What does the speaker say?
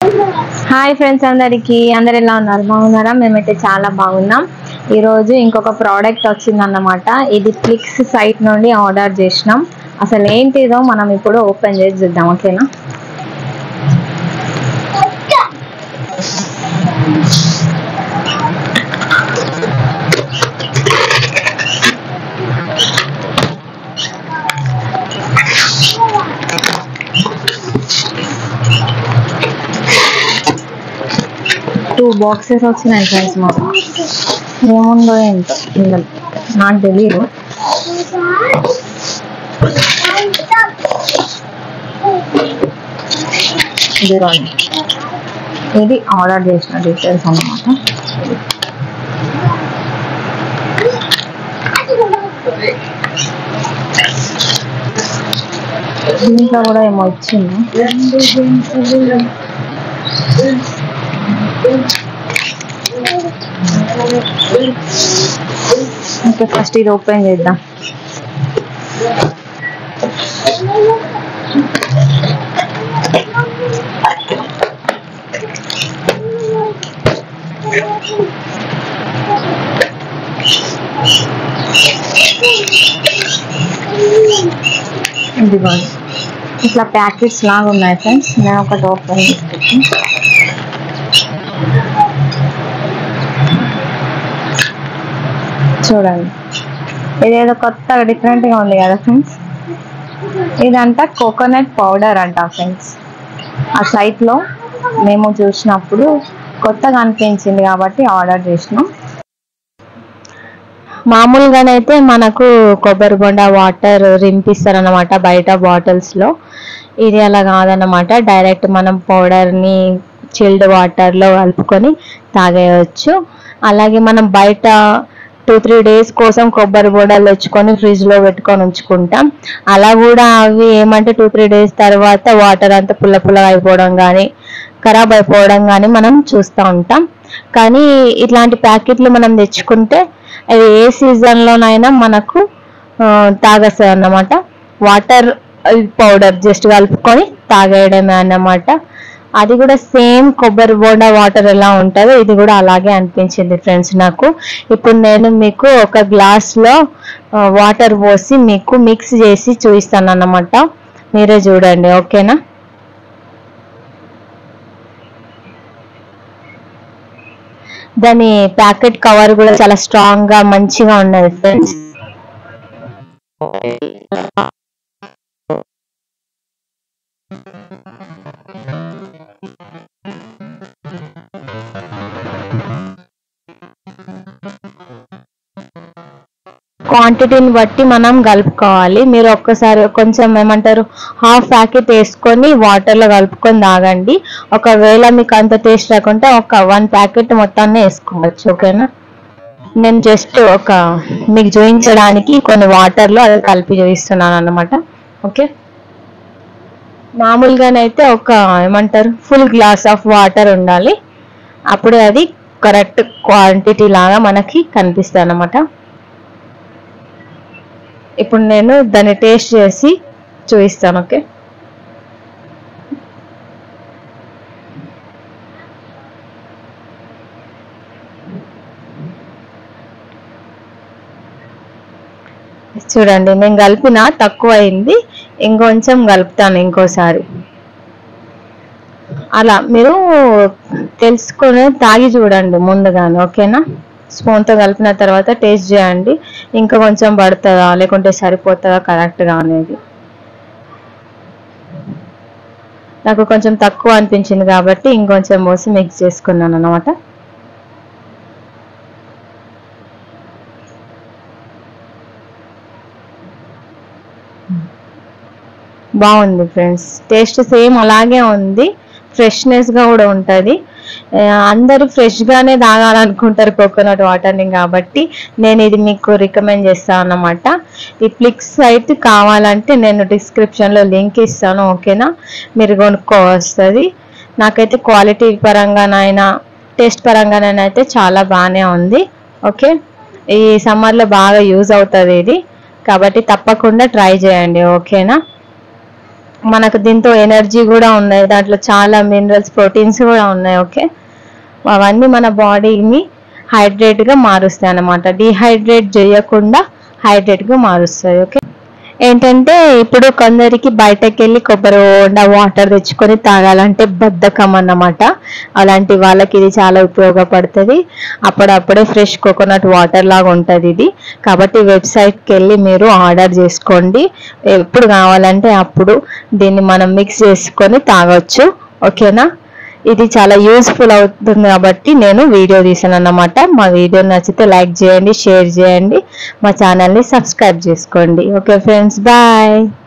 hi friends అందరికి అందరు ఎలా ఉన్నారు బాగున్నారా మేమైతే చాలా బాగున్నాం ఈరోజు ఇంకొక ప్రోడక్ట్ వచ్చిందన్నమాట ఇది ఫ్లిక్స్ సైట్ నుండి ఆర్డర్ చేసినాం అసలు ఏంటిదో మనం ఇప్పుడు ఓపెన్ చేసి చూద్దాం ఓకేనా టూ బాక్సెస్ వచ్చినాయి ఫ్రెండ్స్ మాకు ఏముందో ఏంటో ఇందులో నాకు తెలియదు ఇదిగోండి ఇది ఆర్డర్ చేసిన డీటెయిల్స్ అన్నమాట దీంట్లో కూడా ఏమో ఇచ్చింది ఓకే ఫస్ట్ ఇది ఓపెన్ చేద్దాం ఇదిగోండి ఇట్లా ప్యాకెట్స్ లాగా ఉన్నాయి ఫ్రెండ్స్ నేను ఒకటి ఓపెన్ చేసి చూడండి ఇదేదో కొత్తగా డిఫరెంట్ గా ఉంది కదా ఫ్రెండ్స్ ఇదంతా కోకోనట్ పౌడర్ అంట ఫ్రెండ్స్ ఆ సైట్ లో మేము చూసినప్పుడు కొత్తగా అనిపించింది కాబట్టి ఆర్డర్ చేసినాం మామూలుగానైతే మనకు కొబ్బరి బొండ వాటర్ రింపిస్తారనమాట బయట బాటిల్స్ లో ఇది అలా కాదనమాట డైరెక్ట్ మనం పౌడర్ ని చిల్డ్ వాటర్ లో కలుపుకొని తాగేయచ్చు అలాగే మనం బయట టూ త్రీ డేస్ కోసం కొబ్బరి బొండాలు తెచ్చుకొని ఫ్రిడ్జ్ లో పెట్టుకొని ఉంచుకుంటాం అలా కూడా అవి ఏమంటే టూ త్రీ డేస్ తర్వాత వాటర్ అంతా పుల్ల పుల్లగా అయిపోవడం కానీ ఖరాబ్ అయిపోవడం కానీ మనం చూస్తూ ఉంటాం కానీ ఇట్లాంటి ప్యాకెట్లు మనం తెచ్చుకుంటే అవి ఏ సీజన్లోనైనా మనకు ఆ, తాగేస్తుంది అన్నమాట వాటర్ పౌడర్ జస్ట్ కలుపుకొని తాగేయడమే అన్నమాట అది కూడా సేమ్ కొబ్బరి బోండా వాటర్ ఎలా ఉంటుందో ఇది కూడా అలాగే అనిపించింది ఫ్రెండ్స్ నాకు ఇప్పుడు నేను మీకు ఒక గ్లాస్ లో వాటర్ పోసి మీకు మిక్స్ చేసి చూపిస్తాను అన్నమాట మీరే చూడండి ఓకేనా దాని ప్యాకెట్ కవర్ కూడా చాలా స్ట్రాంగ్ గా మంచిగా ఉన్నది ఫ్రెండ్స్ క్వాంటిటీని బట్టి మనం కలుపుకోవాలి మీరు ఒక్కసారి కొంచెం ఏమంటారు హాఫ్ ప్యాకెట్ వేసుకొని వాటర్లో కలుపుకొని తాగండి ఒకవేళ మీకు అంత టేస్ట్ రాకుంటే ఒక వన్ ప్యాకెట్ మొత్తాన్ని వేసుకోవచ్చు ఓకేనా నేను జస్ట్ ఒక మీకు చూపించడానికి కొన్ని వాటర్లో అది కలిపి చూపిస్తున్నాను అన్నమాట ఓకే మామూలుగానైతే ఒక ఏమంటారు ఫుల్ గ్లాస్ ఆఫ్ వాటర్ ఉండాలి అప్పుడు అది కరెక్ట్ క్వాంటిటీ లాగా మనకి కనిపిస్తుంది అన్నమాట ఇప్పుడు నేను దాన్ని టేస్ట్ చేసి చూపిస్తాను ఓకే చూడండి నేను కలిపిన తక్కువ అయింది ఇంకొంచెం కలుపుతాను ఇంకోసారి అలా మీరు తెలుసుకొని తాగి చూడండి ముందుగానే ఓకేనా స్పూన్తో కలిపిన తర్వాత టేస్ట్ చేయండి ఇంకా కొంచెం పడుతుందా లేకుంటే సరిపోతుందా కరెక్ట్గా అనేది నాకు కొంచెం తక్కువ అనిపించింది కాబట్టి ఇంకొంచెం పోసి మిక్స్ చేసుకున్నాను అనమాట బాగుంది ఫ్రెండ్స్ టేస్ట్ సేమ్ అలాగే ఉంది ఫ్రెష్నెస్ గా కూడా ఉంటుంది అందరూ ఫ్రెష్ గానే తాగాలనుకుంటారు కోకోనట్ వాటర్ని కాబట్టి నేను ఇది మీకు రికమెండ్ చేస్తాను అన్నమాట ఈ ఫ్లిక్స్ సైట్ కావాలంటే నేను డిస్క్రిప్షన్ లో లింక్ ఇస్తాను ఓకేనా మీరు కొనుక్కోవస్తుంది నాకైతే క్వాలిటీ పరంగానైనా టేస్ట్ పరంగానైనా అయితే చాలా బాగానే ఉంది ఓకే ఈ సమ్మర్ లో బాగా యూజ్ అవుతుంది ఇది కాబట్టి తప్పకుండా ట్రై చేయండి ఓకేనా మనకు దీంతో ఎనర్జీ కూడా ఉన్నాయి దాంట్లో చాలా మినరల్స్ ప్రోటీన్స్ కూడా ఉన్నాయి ఓకే అవన్నీ మన బాడీని హైడ్రేట్గా మారుస్తాయి అన్నమాట డిహైడ్రేట్ చేయకుండా హైడ్రేట్గా మారుస్తాయి ఓకే ఏంటంటే ఇప్పుడు కొందరికి బయటకు వెళ్ళి కొబ్బరి బోండా వాటర్ తెచ్చుకొని తాగాలంటే బద్ధకం అన్నమాట అలాంటి వాళ్ళకి ఇది చాలా ఉపయోగపడుతుంది అప్పుడప్పుడే ఫ్రెష్ కోకోనట్ వాటర్ లాగా ఉంటుంది ఇది కాబట్టి వెబ్సైట్కి వెళ్ళి మీరు ఆర్డర్ చేసుకోండి ఎప్పుడు కావాలంటే అప్పుడు దీన్ని మనం మిక్స్ చేసుకొని తాగొచ్చు ఓకేనా ఇది చాలా యూస్ఫుల్ అవుతుంది కాబట్టి నేను వీడియో తీసాను అన్నమాట మా వీడియో నచ్చితే లైక్ చేయండి షేర్ చేయండి మా ఛానల్ని సబ్స్క్రైబ్ చేసుకోండి ఓకే ఫ్రెండ్స్ బాయ్